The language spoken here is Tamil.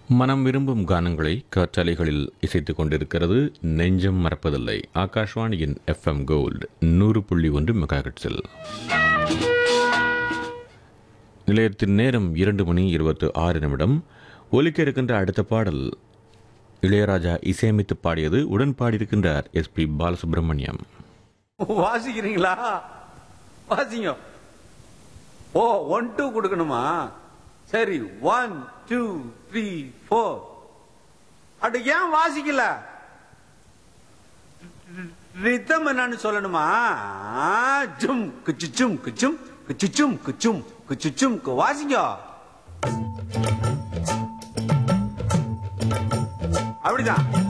மனம் விரும்பும் கானங்களை காற்றாலைகளில் இசைத்துக் கொண்டிருக்கிறது நெஞ்சம் மறப்பதில்லை ஆகாஷ்வாணியின் எஃப்எம் கோல்டு நூறு புள்ளி ஒன்று மெகாஹெட்ஸில் நிலையத்தின் நேரம் இரண்டு மணி இருபத்து ஆறு நிமிடம் ஒலிக்க இருக்கின்ற அடுத்த பாடல் இளையராஜா இசையமைத்து பாடியது உடன் பாடியிருக்கின்றார் எஸ்பி பாலசுப்ரமணியம் வாசிக்கிறீங்களா வாசிங்க ஓ ஒன் டூ கொடுக்கணுமா சரி ஒன் டூ த்ரீ ஃபோர் அட ஏன் வாசிக்கல ரித்தம் என்னன்னு சொல்லணுமா ஆ, ஜும் குச்சுச்சும் குச்சும் குச்சுச்சும் குச்சும் குச்சுச்சும் கு- வாசிங்க அப்படிதான்